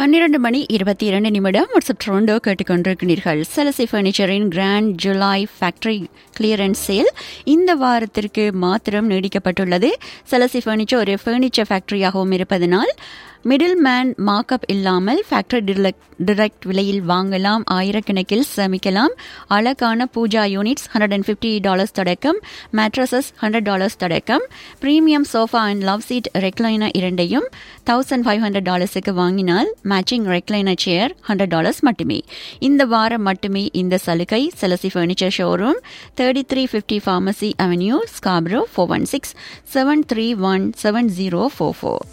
பன்னிரண்டு மணி இருபத்தி இரண்டு நிமிடம் வாட்ஸ்அப் ட்ரோண்டோ கேட்டுக்கொண்டிருக்கிறீர்கள் செலசி ஃபர்னிச்சரின் grand July factory clearance sale இந்த வாரத்திற்கு மாத்திரம் நீடிக்கப்பட்டுள்ளது செலசி ஃபர்னிச்சர் ஒரு ஃபர்னிச்சர் ஃபேக்டரியாகவும் இருப்பதனால் மிடில் மேன் மார்க்அப் இல்லாமல் ஃபேக்டரி டிரெக்ட் விலையில் வாங்கலாம் ஆயிரக்கணக்கில் சேமிக்கலாம் அழகான pooja units hundred and fifty dollars தொடக்கம் மேட்ரஸஸ் ஹண்ட்ரட் டாலர்ஸ் தொடக்கம் premium sofa and love seat recliner இரண்டையும் தௌசண்ட் ஃபைவ் ஹண்ட்ரட் டாலர்ஸுக்கு வாங்கினால் matching recliner chair hundred dollars மட்டுமே இந்த வாரம் மட்டுமே இந்த சலுகை செலசி furniture showroom thirty three fifty Pharmacy Avenue Scarborough four one six seven three one seven zero four four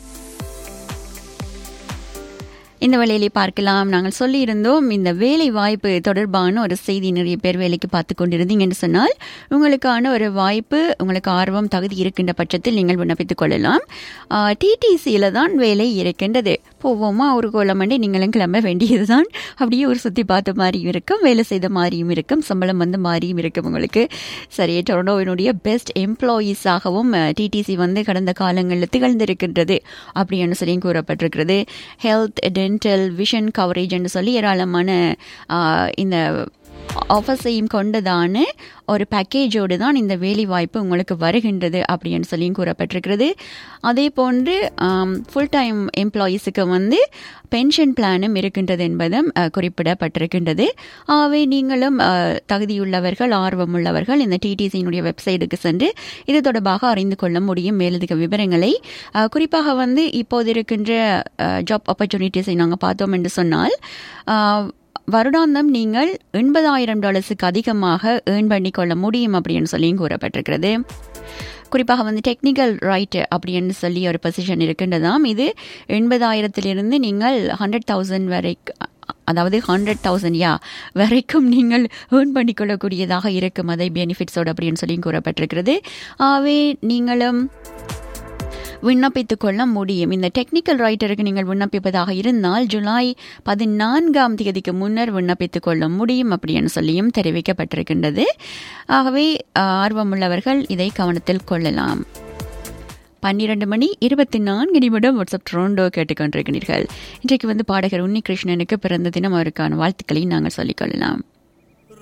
இந்த வேலையிலே பார்க்கலாம் நாங்கள் சொல்லியிருந்தோம் இந்த வேலை வாய்ப்பு தொடர்பான ஒரு செய்தி நிறைய பேர் வேலைக்கு பார்த்து கொண்டிருந்தீங்கன்னு சொன்னால் உங்களுக்கான ஒரு வாய்ப்பு உங்களுக்கு ஆர்வம் தகுதி இருக்கின்ற பட்சத்தில் நீங்கள் விண்ணப்பித்துக் கொள்ளலாம் டிடிசியில் தான் வேலை இருக்கின்றது போவோமா ஒரு கோலமண்டே நீங்களும் கிளம்ப வேண்டியதுதான் அப்படியே ஒரு சுற்றி பார்த்த மாதிரியும் இருக்கும் வேலை செய்த மாதிரியும் இருக்கும் சம்பளம் வந்த மாதிரியும் இருக்கும் உங்களுக்கு சரி டொரண்டோவினுடைய பெஸ்ட் எம்ப்ளாயீஸாகவும் டிடிசி வந்து கடந்த காலங்களில் திகழ்ந்திருக்கின்றது அப்படின்னு சொல்லி கூறப்பட்டிருக்கிறது ஹெல்த் டென்டல் விஷன் கவரேஜ் என்று சொல்லி ஏராளமான இந்த ஆஃபர்ஸையும் கொண்டதான ஒரு பேக்கேஜோடு தான் இந்த வேலை வாய்ப்பு உங்களுக்கு வருகின்றது அப்படின்னு சொல்லியும் கூறப்பட்டிருக்கிறது அதே போன்று ஃபுல் டைம் எம்ப்ளாயீஸுக்கு வந்து பென்ஷன் பிளானும் இருக்கின்றது என்பதும் குறிப்பிடப்பட்டிருக்கின்றது ஆகவே நீங்களும் தகுதியுள்ளவர்கள் ஆர்வமுள்ளவர்கள் இந்த டிடிசியினுடைய வெப்சைட்டுக்கு சென்று இது தொடர்பாக அறிந்து கொள்ள முடியும் மேலதிக விவரங்களை குறிப்பாக வந்து இப்போது இருக்கின்ற ஜாப் ஆப்பர்ச்சுனிட்டிஸை நாங்கள் பார்த்தோம் என்று சொன்னால் வருடாந்தம் நீங்கள் எண்பதாயிரம் டாலர்ஸுக்கு அதிகமாக ஏர்ன் பண்ணி கொள்ள முடியும் அப்படின்னு சொல்லியும் கூறப்பட்டிருக்கிறது குறிப்பாக வந்து டெக்னிக்கல் ரைட் அப்படின்னு சொல்லி ஒரு பொசிஷன் இருக்கின்றதாம் இது எண்பதாயிரத்திலிருந்து நீங்கள் ஹண்ட்ரட் தௌசண்ட் வரைக்கும் அதாவது ஹண்ட்ரட் தௌசண்ட் யா வரைக்கும் நீங்கள் ஏர்ன் பண்ணிக்கொள்ளக்கூடியதாக இருக்கும் அதை பெனிஃபிட்ஸோடு அப்படின்னு சொல்லி கூறப்பட்டிருக்கிறது ஆகவே நீங்களும் விண்ணப்பித்துக் கொள்ள முடியும் இந்த டெக்னிக்கல் ரைட்டருக்கு நீங்கள் விண்ணப்பிப்பதாக இருந்தால் ஜூலை பதினான்காம் தேதிக்கு முன்னர் விண்ணப்பித்துக் கொள்ள முடியும் அப்படின்னு சொல்லியும் தெரிவிக்கப்பட்டிருக்கின்றது ஆகவே ஆர்வமுள்ளவர்கள் இதை கவனத்தில் கொள்ளலாம் பன்னிரண்டு மணி இருபத்தி நான்கு நிமிடம் வாட்ஸ்அப் ட்ரோண்டோ கேட்டுக்கொண்டிருக்கிறீர்கள் இன்றைக்கு வந்து பாடகர் உன்னி கிருஷ்ணனுக்கு பிறந்த தினம் அவருக்கான வாழ்த்துக்களை நாங்கள் சொல்லிக்கொள்ளலாம்